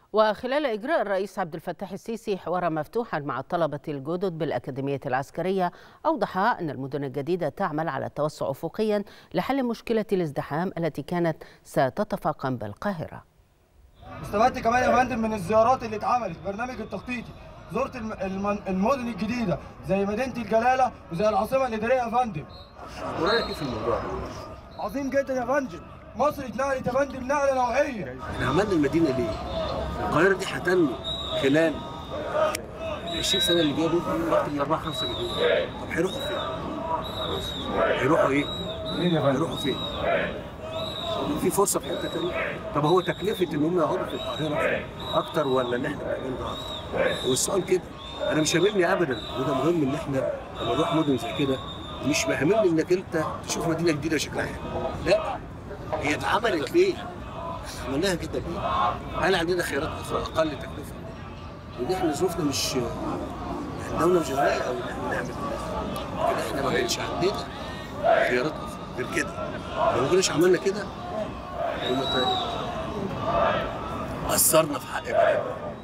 وخلال إجراء الرئيس عبد الفتاح السيسي حوارا مفتوحا مع الطلبة الجدد بالأكاديمية العسكرية أوضح أن المدن الجديدة تعمل على التوسع أفقيا لحل مشكلة الازدحام التي كانت ستتفاقم بالقاهرة استفدت كمان يا فندم من الزيارات اللي اتعملت برنامج التخطيطي زرت الم- الم- المدن الجديدة زي مدينة الجلالة وزي العاصمة الإدارية يا فندم ورايك ايه في الموضوع ده؟ عظيم جدا يا فندم مصر اتنقلت يا فندم نقلة نوعية احنا عملنا المدينه ليه؟ القاهره دي هتنمو خلال 20 سنه اللي جايه ممكن وقت من 4 5 مليون طب هيروحوا فين؟ هيروحوا ايه؟ مين يا فندم؟ هيروحوا فين؟ في فرصه في حته تانيه؟ طب هو تكلفه ان هم يقعدوا في القاهره اكتر ولا ان احنا بنعمل ده اكتر؟ والسؤال كده انا مش هاممني ابدا وده مهم ان احنا لما نروح مدن زي كده مش مهمني انك انت تشوف مدينه جديده شكلها حلو لا هي اتعملت ليه؟ عملناها كده ليه؟ هل عندنا خيارات اخرى اقل تكلفه؟ وان احنا ظروفنا مش الدوله مش غنيه او ان احنا نعمل كده لكن احنا ما كانش عندنا خيارات اخرى غير كده لو ما كناش عملنا كده كنا قصرنا في حق بلدنا